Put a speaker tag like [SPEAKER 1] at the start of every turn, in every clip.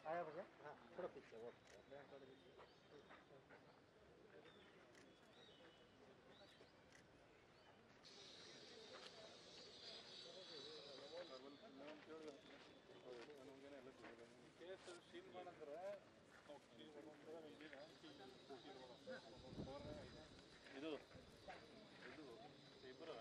[SPEAKER 1] आया भैया हाँ थोड़ा पीछे वो
[SPEAKER 2] ಕೇಸ್ ಸೀಲ್ ಮಾಡಂದ್ರೆ ಸೀಲ್ ಮಾಡಂದ್ರೆ ಇದು ಇದು ಇಬ್ಬರು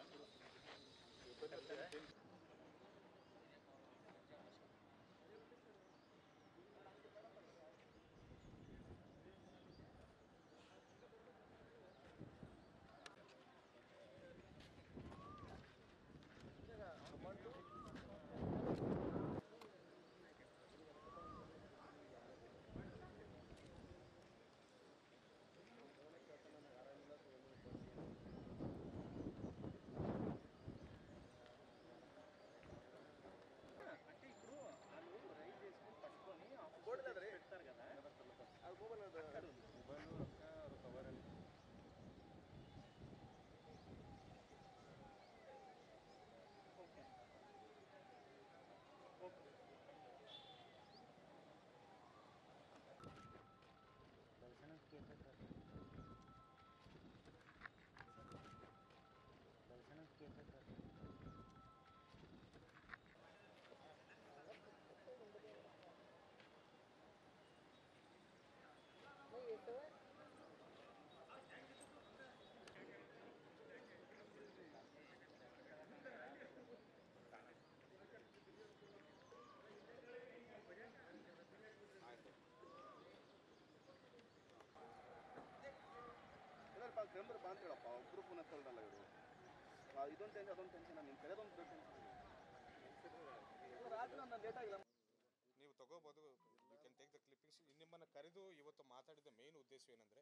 [SPEAKER 3] అంటే ఇప్పుడు వాళ్ళు రైడ్ చేసుకుని పట్టుకొని పెడతారు కదా అక్కడ ఉంది
[SPEAKER 2] ಮೊಬೈಲು ಅದು ಕವರಲ್ಲಿ
[SPEAKER 3] ఓకే ఓకే
[SPEAKER 1] दर्शन कैसे कर दर्शन कैसे कर
[SPEAKER 4] ಇದಲ್ಪ ಕ್ರೆಂಬರ್ ಬಾ ಅಂತ ಹೇಳಪ್ಪ ಒಬ್ರು ಫೋನ್ ಹತ್ತಲ್ರಲ್ಲ ಇವರು ಇದೊಂದು ಟೆನ್ಷನ್ ಅದೊಂದು ಟೆನ್ಷನ್ ನಿನ್ನ ಕರೆದೊಂದು ಟೆನ್ಷನ್ ರಾತ್ರಿ ನಾನು ಲೇಟ್ ಆಗಿಲ್ಲ
[SPEAKER 5] ನೀವು ತಗೋಬೋದು you can take the clippings ನಿಮ್ಮನ್ನು ಕರೆದು ಇವತ್ತು ಮಾತಾಡಿದ ಮೇನ್ ಉದ್ದೇಶ ಏನಂದರೆ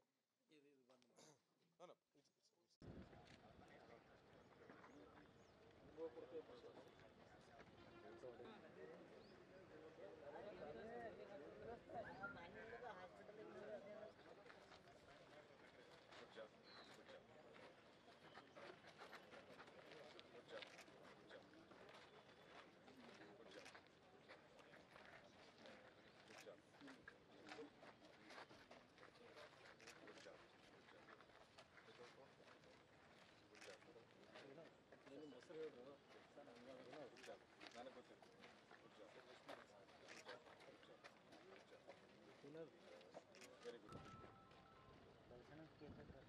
[SPEAKER 5] ನನಗೆ ಗೊತ್ತಿತ್ತು ವೆರಿ ಗುಡ್
[SPEAKER 1] दर्शन कैसे कर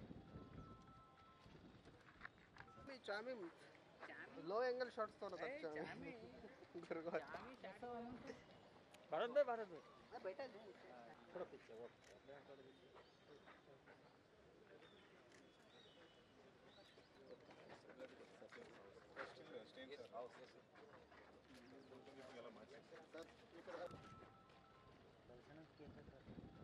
[SPEAKER 4] ಚಾಮಿ ಲೋ ಆಂಗಲ್ ಶಾಟ್ಸ್ ತೋರದ ಚಾಮಿ ಗುರುಗಳು
[SPEAKER 1] भारत भाई भारत भाई बेटा थोड़ा पीछे वो दर्शन कैसे कर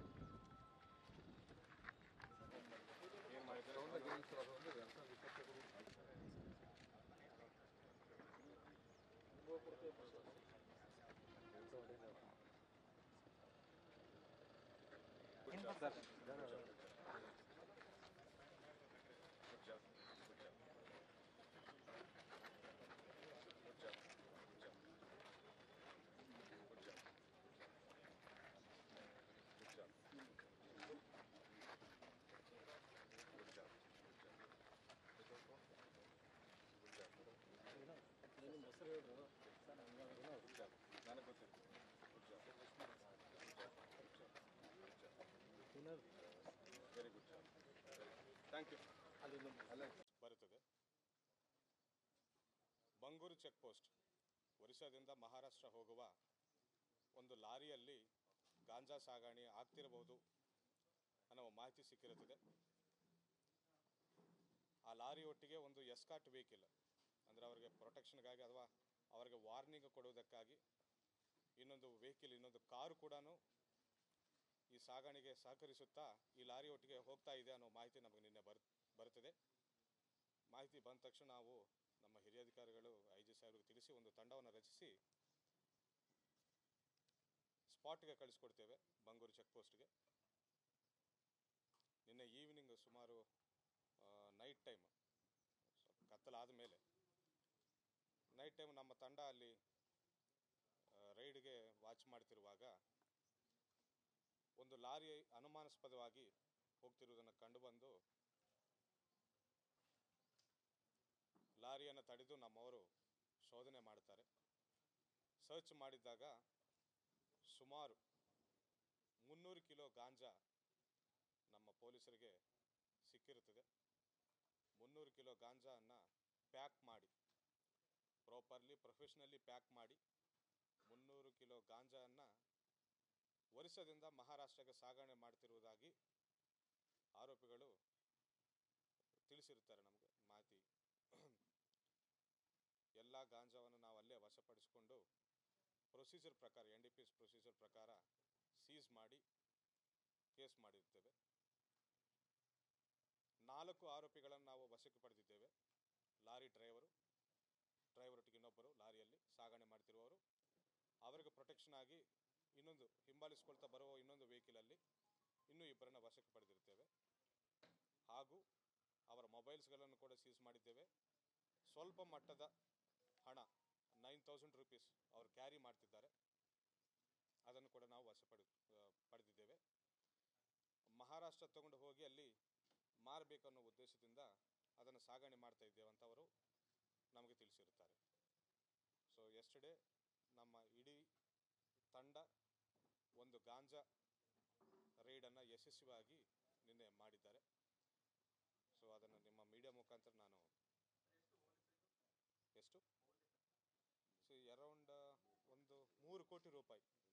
[SPEAKER 5] ಏನು ಮಾಡಿದ್ದಾರೆ Good job. Good job. Good job. Good job. Good job. Good job. Good job. Good job. Good job. Good job. Good job. Good job. ನನಗೆ ಗೊತ್ತಿತ್ತು good job good job good job very good job thank you ಅಲ್ಲೇ ಬರುತ್ತದೆ Bangur check post ಒರಿಸ್ಸಾದಿಂದ ಮಹಾರಾಷ್ಟ್ರ ಹೋಗುವ ಒಂದು ಲಾರಿಯಲ್ಲಿ ಗಾಂಜಾ ಸಾಗಾಣೆ ಆಗ್ತಿರಬಹುದು ಅನ್ನೋ ಮಾಹಿತಿ ಸಿಕ್ಕಿರುತ್ತದೆ ಆ ಲಾರಿ ಒಟ್ಟಿಗೆ ಒಂದು ಎಸ್ಕಾಟ್ ವೆಹಿಕಲ್ ಅಂದರೆ ಅವರಿಗೆ ಪ್ರೊಟೆಕ್ಷನ್ಗಾಗಿ ಅಥವಾ ಅವರಿಗೆ ವಾರ್ನಿಂಗ್ ಕೊಡುವುದಕ್ಕಾಗಿ ಇನ್ನೊಂದು ವೆಹಿಕಲ್ ಇನ್ನೊಂದು ಕಾರು ಕೂಡ ಈ ಸಾಗಾಣೆಗೆ ಸಹಕರಿಸುತ್ತಾ ಈ ಲಾರಿ ಒಟ್ಟಿಗೆ ಹೋಗ್ತಾ ಇದೆ ಅನ್ನೋ ಮಾಹಿತಿ ನಮಗೆ ನಿನ್ನೆ ಬರ್ ಬರುತ್ತದೆ ಮಾಹಿತಿ ಬಂದ ತಕ್ಷಣ ನಾವು ನಮ್ಮ ಹಿರಿಯ ಅಧಿಕಾರಿಗಳು ಐ ಜಿ ಸಾಹೇಬ್ರಿಗೆ ತಿಳಿಸಿ ಒಂದು ತಂಡವನ್ನು ರಚಿಸಿ ಸ್ಪಾಟ್ಗೆ ಕಳಿಸ್ಕೊಡ್ತೇವೆ ಬಂಗೂರು ಚೆಕ್ ಪೋಸ್ಟ್ಗೆ ನಿನ್ನೆ ಈವ್ನಿಂಗ್ ಸುಮಾರು ನೈಟ್ ಟೈಮ್ ಸ್ವಲ್ಪ ಕತ್ತಲಾದ ಮೇಲೆ ನೈಟ್ ಟೈಮ್ ನಮ್ಮ ತಂಡ ಅಲ್ಲಿ ರೈಡ್ಗೆ ವಾಚ್ ಮಾಡ್ತಿರುವಾಗ ಒಂದು ಲಾರಿ ಅನುಮಾನಾಸ್ಪದವಾಗಿ ಹೋಗ್ತಿರುವುದನ್ನು ಕಂಡುಬಂದು ಲಾರಿಯನ್ನು ತಡೆದು ನಮ್ಮವರು ಶೋಧನೆ ಮಾಡ್ತಾರೆ ಸರ್ಚ್ ಮಾಡಿದಾಗ ಸುಮಾರು ಮುನ್ನೂರು ಕಿಲೋ ಗಾಂಜಾ ನಮ್ಮ ಪೊಲೀಸರಿಗೆ ಸಿಕ್ಕಿರುತ್ತದೆ ಮುನ್ನೂರು ಕಿಲೋ ಗಾಂಜಾವನ್ನು ಪ್ಯಾಕ್ ಮಾಡಿ ಪ್ರಾಪರ್ಲಿ ಪ್ರೊಫೆಷ್ನಲಿ ಪ್ಯಾಕ್ ಮಾಡಿ ಮುನ್ನೂರು ಕಿಲೋ ಗಾಂಜಾವನ್ನು ಒರಿಸ್ಸಾದಿಂದ ಮಹಾರಾಷ್ಟ್ರಕ್ಕೆ ಸಾಗಣೆ ಮಾಡ್ತಿರುವುದಾಗಿ ಆರೋಪಿಗಳು ತಿಳಿಸಿರ್ತಾರೆ ನಮಗೆ ಮಾಹಿತಿ ಎಲ್ಲ ಗಾಂಜಾವನ್ನು ನಾವು ಅಲ್ಲೇ ವಶಪಡಿಸಿಕೊಂಡು ಪ್ರೊಸೀಜರ್ ಪ್ರಕಾರ N D P S procedure ಪ್ರಕಾರ ಸೀಸ್ ಮಾಡಿ ಕೇಸ್ ಮಾಡಿರ್ತೇವೆ ನಾಲ್ಕು ಆರೋಪಿಗಳನ್ನು ನಾವು ವಶಕ್ಕೆ ಪಡೆದಿದ್ದೇವೆ ಲಾರಿ ಡ್ರೈವರು ಡ್ರೈವರ್ ಒಟ್ಟಿಗೆ ಇನ್ನೊಬ್ಬರು ಲಾರಿಯಲ್ಲಿ ಸಾಗಣೆ ಮಾಡ್ತಿರುವವರು ಅವರಿಗೆ ಪ್ರೊಟೆಕ್ಷನ್ ಆಗಿ ಇನ್ನೊಂದು ಹಿಂಬಾಲಿಸ್ಕೊಳ್ತಾ ಬರುವ ಇನ್ನೊಂದು ವೆಹಿಕಲಲ್ಲಿ ಇನ್ನೂ ಇಬ್ಬರನ್ನ ವಶಕ್ಕೆ ಪಡೆದಿರ್ತೇವೆ ಹಾಗೂ ಅವರ ಮೊಬೈಲ್ಸ್ಗಳನ್ನು ಕೂಡ ಸೀಸ್ ಮಾಡಿದ್ದೇವೆ ಸ್ವಲ್ಪ ಮಟ್ಟದ ಹಣ ನೈನ್ ತೌಸಂಡ್ ರುಪೀಸ್ ಅವರು ಕ್ಯಾರಿ ಮಾಡ್ತಿದ್ದಾರೆ ಅದನ್ನು ಕೂಡ ನಾವು ವಶಪಡಿ ಆ, ಪಡೆದಿದ್ದೇವೆ ಮಹಾರಾಷ್ಟ್ರ ತಗೊಂಡು ಹೋಗಿ ಅಲ್ಲಿ ಮಾರಬೇಕನ್ನೋ ಉದ್ದೇಶದಿಂದ ಅದನ್ನು ಸಾಗಣೆ ಮಾಡ್ತಾ ಇದ್ದೇವೆ ಅಂತ ಅವರು ನಮಗೆ ತಿಳಿಸಿರುತ್ತಾರೆ ಸೊ ಎಸ್ಟರ್ಡೇ ನಮ್ಮ ಇಡೀ ತಂಡ ಒಂದು ಗಾಂಜಾ ರೈಡನ್ನು ಯಶಸ್ವಿಯಾಗಿ ನಿನ್ನೆ ಮಾಡಿದ್ದಾರೆ ಸೊ ಅದನ್ನು ನಿಮ್ಮ ಮೀಡಿಯಾ ಮುಖಾಂತರ ನಾನು ಎಷ್ಟು ಸೊ ಅರೌಂಡ್ ಒಂದು ಮೂರು ಕೋಟಿ ರೂಪಾಯಿ